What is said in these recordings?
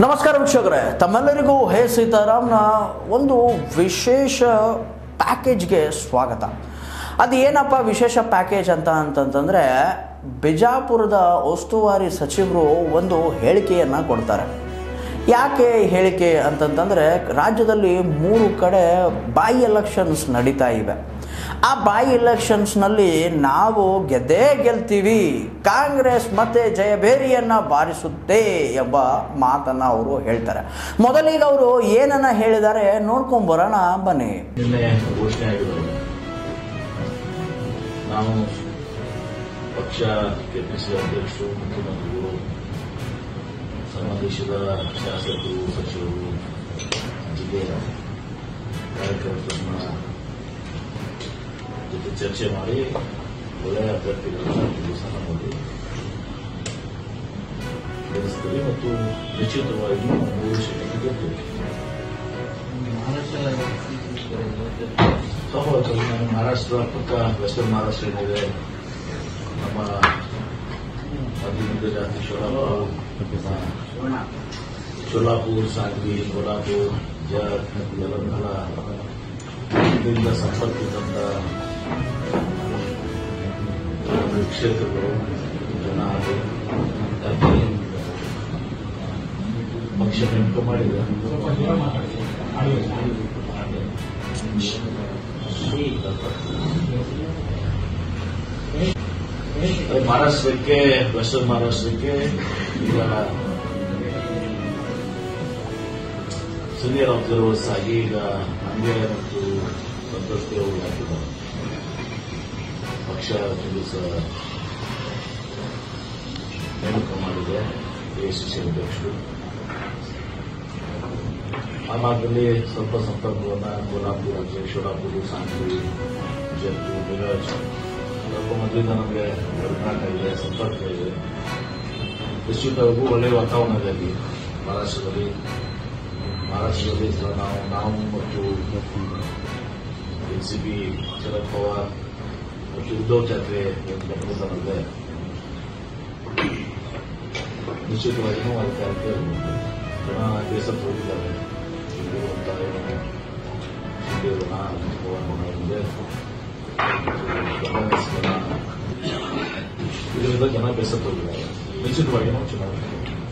ನಮಸ್ಕಾರ ವೀಕ್ಷಕರೇ ತಮ್ಮೆಲ್ಲರಿಗೂ ಹೇ ಸೀತಾರಾಮ್ನ ಒಂದು ವಿಶೇಷ ಪ್ಯಾಕೇಜ್ಗೆ ಸ್ವಾಗತ ಅದು ಏನಪ್ಪ ವಿಶೇಷ ಪ್ಯಾಕೇಜ್ ಅಂತ ಅಂತಂತಂದರೆ ಬಿಜಾಪುರದ ಉಸ್ತುವಾರಿ ಸಚಿವರು ಒಂದು ಹೇಳಿಕೆಯನ್ನು ಕೊಡ್ತಾರೆ ಯಾಕೆ ಈ ಹೇಳಿಕೆ ಅಂತಂತಂದರೆ ರಾಜ್ಯದಲ್ಲಿ ಮೂರು ಕಡೆ ಬೈ ಎಲೆಕ್ಷನ್ಸ್ ನಡೀತಾ ಇವೆ ಆ ಬಾಯಿ ಎಲೆಕ್ಷನ್ಸ್ನಲ್ಲಿ ನಾವು ಗೆದ್ದೇ ಗೆಲ್ತೀವಿ ಕಾಂಗ್ರೆಸ್ ಮತ್ತೆ ಜಯಭೇರಿಯನ್ನ ಬಾರಿಸುತ್ತೆ ಎಂಬ ಮಾತನ್ನ ಅವರು ಹೇಳ್ತಾರೆ ಮೊದಲಿಗೆ ಅವರು ಏನನ್ನ ಹೇಳಿದ್ದಾರೆ ನೋಡ್ಕೊಂಬರೋಣ ಬನ್ನಿ ನಿನ್ನೆ ಘೋಷಣೆ ಆಗಿರೋದು ನಾವು ಪಕ್ಷ ಕೆಪಿಸಿ ಅಧ್ಯಕ್ಷರು ಮುಖ್ಯಮಂತ್ರಿಗಳು ಸಂಬಂಧಿಸಿದ ಶಾಸಕರು ಸಚಿವರು ಜಿಲ್ಲೆಯ ಕಾರ್ಯಕರ್ತರನ್ನ ಜೊತೆ ಚರ್ಚೆ ಮಾಡಿ ಒಳ್ಳೆಯ ಅಭ್ಯರ್ಥಿಗಳನ್ನ ದಿವಸ ನಮ್ಮಲ್ಲಿ ಗೆಲ್ಲಿಸ್ತೀವಿ ಮತ್ತು ನಿಶ್ಚಿತವಾಗಿ ಮೂರು ಸೀಟನ್ನು ಗೆಲ್ತೀವಿ ಹೌದು ನಮ್ಮ ಮಹಾರಾಷ್ಟ್ರ ಪಕ್ಕ ವೆಸ್ಟರ್ನ್ ಮಹಾರಾಷ್ಟ್ರ ಏನಿದೆ ನಮ್ಮ ಮಧ್ಯಮಧ್ಯ ಜಾತಿ ಸೋಲಾಪುರ ಸೋಲಾಪುರ್ ಸಾಂಗ್ಲಿ ಕೋಲ್ಹಾಪುರ್ ಜತ್ ಇವೆಲ್ಲ ಇದರಿಂದ ಸಂಪರ್ಕಿಸಿದಂಥ ಕ್ಷೇತ್ರಗಳು ಜನ ಹಾಗಾಗಿ ಪಕ್ಷ ನೇಮಕ ಮಾಡಿದೆ ಅದೇ ಮಹಾರಾಷ್ಟ್ರಕ್ಕೆ ವೆಸ್ಟರ್ನ್ ಮಹಾರಾಷ್ಟ್ರಕ್ಕೆ ಈಗ ಸೀನಿಯರ್ ಅಬ್ಸರ್ವರ್ಸ್ ಆಗಿ ಈಗ ನಂಗೆ ಮತ್ತು ಸಂತೋಷ್ ಅವರು ಹಾಕಿದ್ದಾರೆ ಪಕ್ಷ ದಿವಸ ನೇಮಕ ಮಾಡಿದೆ ಎಐಸಿಸಿ ಅಧ್ಯಕ್ಷರು ಆ ಮಾರ್ಗದಲ್ಲಿ ಸ್ವಲ್ಪ ಸಂಪರ್ಕವನ್ನ ಕೋಲ್ಹಾಪುರ ಶೋಲಾಪುರ ಸಾಂಗ್ಲಿ ಜತ್ತು ಮಿರಾಜ್ ಸ್ವಲ್ಪ ಮೊದಲಿಂದ ನಮಗೆ ಒಡನಾಟ ಇದೆ ಸಂಪರ್ಕ ಇದೆ ನಿಶ್ಚಿತವಾಗೂ ಒಳ್ಳೆಯ ವಾತಾವರಣ ಇದೆ ಅಲ್ಲಿ ಮಹಾರಾಷ್ಟ್ರದಲ್ಲಿ ಮಹಾರಾಷ್ಟ್ರದಲ್ಲಿ ಸಹ ನಾವು ನಾವು ಮತ್ತು ಎನ್ಸಿಪಿ ಶರದ್ ಪವಾರ್ ಮತ್ತು ಉದ್ಧವ್ ಠಾಕ್ರೆ ಗಠಬಂಧನವಿದೆ ನಿಶ್ಚಿತವಾಗಿ ನಾವು ಅಧಿಕಾರಕ್ಕೆ ಜನ ಬೇಸತ್ತು ಹೋಗಿದ್ದಾರೆ ಇಲ್ಲಿರುವಂತ ಏನು ಶಿಂದೇವನ ಪವನ್ ಇದೆ ಇದರಿಂದ ಜನ ಬೇಸತ್ತು ಹೋಗಿದ್ದಾರೆ ನಿಶ್ಚಿತವಾಗಿ ನಾವು ಚುನಾವಣೆ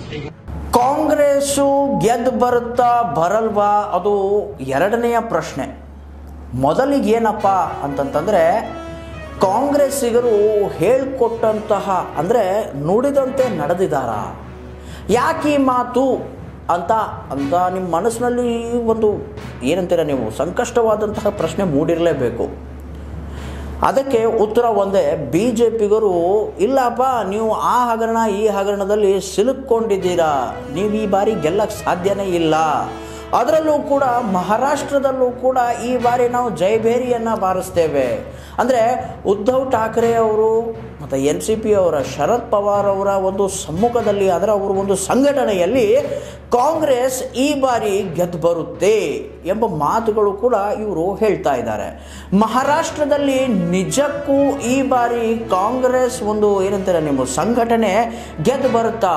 ಕಾಂಗ್ರೆಸ್ಸು ಗೆದ್ದು ಬರುತ್ತಾ ಬರಲ್ವಾ ಅದು ಎರಡನೆಯ ಪ್ರಶ್ನೆ ಮೊದಲಿಗೆ ಏನಪ್ಪ ಅಂತಂತಂದರೆ ಕಾಂಗ್ರೆಸ್ಸಿಗರು ಹೇಳ್ಕೊಟ್ಟಂತಹ ಅಂದರೆ ನುಡಿದಂತೆ ನಡೆದಿದ್ದಾರ ಯಾಕೆ ಈ ಮಾತು ಅಂತ ಅಂತ ನಿಮ್ಮ ಮನಸ್ಸಿನಲ್ಲಿ ಒಂದು ಏನಂತೀರ ನೀವು ಸಂಕಷ್ಟವಾದಂತಹ ಪ್ರಶ್ನೆ ಮೂಡಿರಲೇಬೇಕು ಅದಕ್ಕೆ ಉತ್ತರ ಒಂದೇ ಬಿ ಜೆ ಪಿಗರು ಇಲ್ಲಪ್ಪ ನೀವು ಆ ಹಗರಣ ಈ ಹಗರಣದಲ್ಲಿ ಸಿಲುಕೊಂಡಿದ್ದೀರಾ ನೀವು ಈ ಬಾರಿ ಗೆಲ್ಲಕ್ಕೆ ಸಾಧ್ಯನೇ ಇಲ್ಲ ಅದರಲ್ಲೂ ಕೂಡ ಮಹಾರಾಷ್ಟ್ರದಲ್ಲೂ ಕೂಡ ಈ ಬಾರಿ ನಾವು ಜಯಭೇರಿಯನ್ನು ಬಾರಿಸ್ತೇವೆ ಅಂದರೆ ಉದ್ಧವ್ ಠಾಕ್ರೆ ಅವರು ಮತ್ತು ಎನ್ ಸಿ ಪಿ ಅವರ ಶರದ್ ಪವಾರ್ ಅವರ ಒಂದು ಸಮ್ಮುಖದಲ್ಲಿ ಅದರ ಅವರ ಒಂದು ಸಂಘಟನೆಯಲ್ಲಿ ಕಾಂಗ್ರೆಸ್ ಈ ಬಾರಿ ಗೆದ್ದು ಬರುತ್ತೆ ಎಂಬ ಮಾತುಗಳು ಕೂಡ ಇವರು ಹೇಳ್ತಾ ಇದ್ದಾರೆ ಮಹಾರಾಷ್ಟ್ರದಲ್ಲಿ ನಿಜಕ್ಕೂ ಈ ಬಾರಿ ಕಾಂಗ್ರೆಸ್ ಒಂದು ಏನಂತಾರೆ ನಿಮ್ಮ ಸಂಘಟನೆ ಗೆದ್ದು ಬರುತ್ತಾ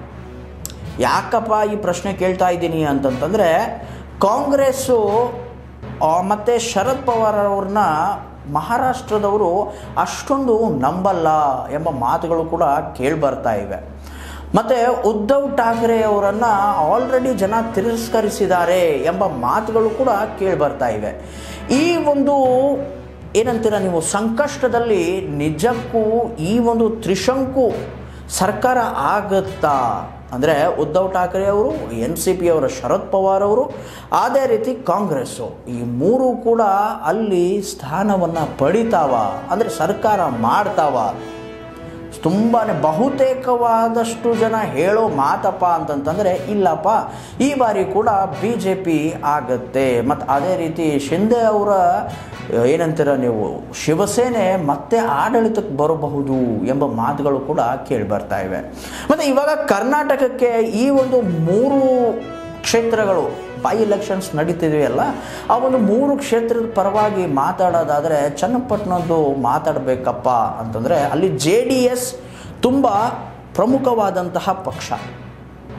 ಯಾಕಪ್ಪ ಈ ಪ್ರಶ್ನೆ ಕೇಳ್ತಾ ಇದ್ದೀನಿ ಅಂತಂತಂದರೆ ಕಾಂಗ್ರೆಸ್ಸು ಆ, ಮತ್ತು ಶರದ್ ಪವಾರ್ ಅವ್ರನ್ನ ಮಹಾರಾಷ್ಟ್ರದವರು ಅಷ್ಟೊಂದು ನಂಬಲ್ಲ ಎಂಬ ಮಾತುಗಳು ಕೂಡ ಕೇಳಿಬರ್ತಾ ಇವೆ ಮತ್ತು ಉದ್ಧವ್ ಠಾಕ್ರೆ ಅವರನ್ನು ಆಲ್ರೆಡಿ ಜನ ತಿರಸ್ಕರಿಸಿದ್ದಾರೆ ಎಂಬ ಮಾತುಗಳು ಕೂಡ ಕೇಳಿಬರ್ತಾ ಇವೆ ಈ ಒಂದು ಏನಂತೀರ ನೀವು ಸಂಕಷ್ಟದಲ್ಲಿ ನಿಜಕ್ಕೂ ಈ ಒಂದು ತ್ರಿಶಂಕು ಸರ್ಕಾರ ಆಗುತ್ತಾ ಅಂದರೆ ಉದ್ಧವ್ ಠಾಕ್ರೆ ಅವರು ಎನ್ ಸಿ ಪಿ ಅವರ ಶರದ್ ಪವಾರ್ ಅವರು ಅದೇ ರೀತಿ ಕಾಂಗ್ರೆಸ್ಸು ಈ ಮೂರು ಕೂಡ ಅಲ್ಲಿ ಸ್ಥಾನವನ್ನು ಪಡಿತಾವ ಅಂದರೆ ಸರ್ಕಾರ ಮಾಡ್ತಾವ ತುಂಬಾ ಬಹುತೇಕವಾದಷ್ಟು ಜನ ಹೇಳೋ ಮಾತಪ್ಪ ಅಂತಂತಂದರೆ ಇಲ್ಲಪ್ಪ ಈ ಬಾರಿ ಕೂಡ ಬಿ ಜೆ ಪಿ ಆಗುತ್ತೆ ಮತ್ತು ಅದೇ ರೀತಿ ಶಿಂದೆ ಅವರ ಏನಂತೀರ ನೀವು ಶಿವಸೇನೆ ಮತ್ತೆ ಆಡಳಿತಕ್ಕೆ ಬರಬಹುದು ಎಂಬ ಮಾತುಗಳು ಕೂಡ ಕೇಳಿ ಬರ್ತಾ ಇವೆ ಮತ್ತು ಇವಾಗ ಕರ್ನಾಟಕಕ್ಕೆ ಈ ಒಂದು ಮೂರು ಕ್ಷೇತ್ರಗಳು ಬೈ ಎಲೆಕ್ಷನ್ಸ್ ನಡೀತಿದೆಯಲ್ಲ ಆ ಒಂದು ಮೂರು ಕ್ಷೇತ್ರದ ಪರವಾಗಿ ಮಾತಾಡೋದಾದರೆ ಚನ್ನಪಟ್ಟಣದ್ದು ಮಾತಾಡಬೇಕಪ್ಪ ಅಂತಂದರೆ ಅಲ್ಲಿ ಜೆ ಡಿ ಎಸ್ ತುಂಬ ಪ್ರಮುಖವಾದಂತಹ ಪಕ್ಷ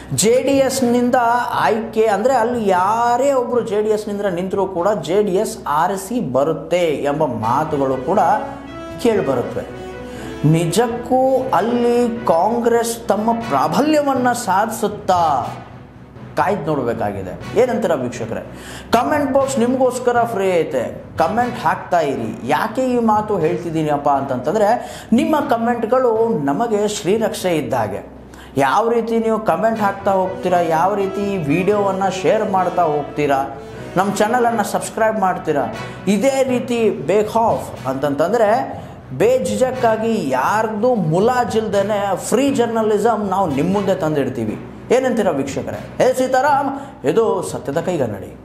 ಜೆ ಡಿ ಎಸ್ನಿಂದ ಆಯ್ಕೆ ಅಂದರೆ ಅಲ್ಲಿ ಯಾರೇ ಒಬ್ಬರು ಜೆ ಡಿ ಎಸ್ನಿಂದ ನಿಂತರೂ ಕೂಡ ಜೆ ಡಿ ಎಸ್ ಆರಿಸಿ ಬರುತ್ತೆ ಎಂಬ ಮಾತುಗಳು ಕೂಡ ಕೇಳಿಬರುತ್ತವೆ ನಿಜಕ್ಕೂ ಅಲ್ಲಿ ಕಾಂಗ್ರೆಸ್ ತಮ್ಮ ಪ್ರಾಬಲ್ಯವನ್ನು ಸಾಧಿಸುತ್ತಾ ಕಾಯ್ದು ನೋಡಬೇಕಾಗಿದೆ ಏನಂತೀರ ವೀಕ್ಷಕರೇ ಕಮೆಂಟ್ ಬಾಕ್ಸ್ ನಿಮಗೋಸ್ಕರ ಫ್ರೀ ಐತೆ ಕಮೆಂಟ್ ಹಾಕ್ತಾ ಇರಿ ಯಾಕೆ ಈ ಮಾತು ಹೇಳ್ತಿದ್ದೀನಿ ಅಪ್ಪ ಅಂತಂತಂದರೆ ನಿಮ್ಮ ಕಮೆಂಟ್ಗಳು ನಮಗೆ ಶ್ರೀರಕ್ಷೆ ಇದ್ದ ಹಾಗೆ ಯಾವ ರೀತಿ ನೀವು ಕಮೆಂಟ್ ಹಾಕ್ತಾ ಹೋಗ್ತೀರಾ ಯಾವ ರೀತಿ ವಿಡಿಯೋವನ್ನು ಶೇರ್ ಮಾಡ್ತಾ ಹೋಗ್ತೀರಾ ನಮ್ಮ ಚಾನಲನ್ನು ಸಬ್ಸ್ಕ್ರೈಬ್ ಮಾಡ್ತೀರಾ ಇದೇ ರೀತಿ ಬೇಕ್ ಆಫ್ ಅಂತಂತಂದರೆ ಬೇಜಿಜಕ್ಕಾಗಿ ಯಾರ್ದು ಮುಲಾಜಿಲ್ದೇನೆ ಫ್ರೀ ಜರ್ನಲಿಸಮ್ ನಾವು ನಿಮ್ಮ ಮುಂದೆ ತಂದಿಡ್ತೀವಿ ಏನಂತೀರ ವೀಕ್ಷಕರೇ ಹೇ ಸೀತಾರಾಮ್ ಇದು ಸತ್ಯದ ಕೈಗನ್ನಡಿ